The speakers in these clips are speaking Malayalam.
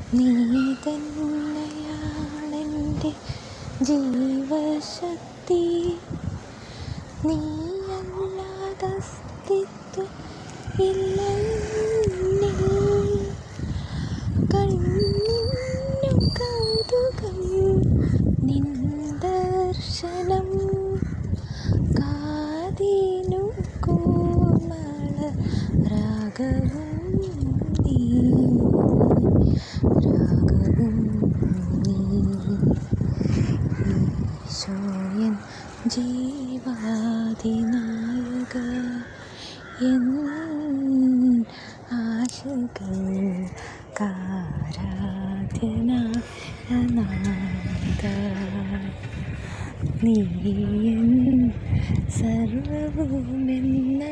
നീ തന്നെയാണെൻ്റെ ജീവശക്തി നീയല്ലാതെ അസ്തിത്വം ഇല്ലെന്നിൽ കണ്ണിനു കൗതുകം നിൻ ദർശനം കാതിനു കോമള രാഗവും നീ രാഗവും നീ ഈശോയൻ ജീവാതിനായക എൻ ആശകൾ കാരാധ്യനാഥ നീയൻ സർവവുമെന്ന്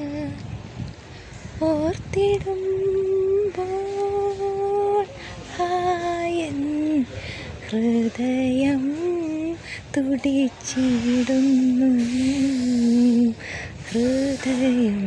ഓർത്തിടുമ്പോൾ ഹായൻ ഹൃദയം തുടിച്ചിടുന്നു ഹൃദയം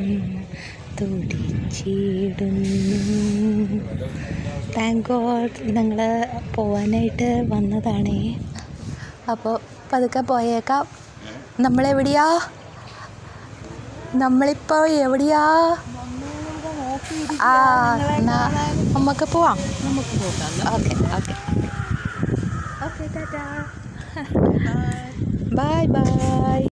തുടിച്ചിടുന്നു താങ്ക് ഗോഡ് ഞങ്ങൾ പോവാനായിട്ട് വന്നതാണേ അപ്പോൾ പതുക്കെ പോയേക്കാം നമ്മളെവിടെയാ നമ്മളിപ്പോൾ എവിടെയാ ആ എന്നാ നമുക്ക് പോവാം നമുക്ക് പോകാം okay okay okay tata bye by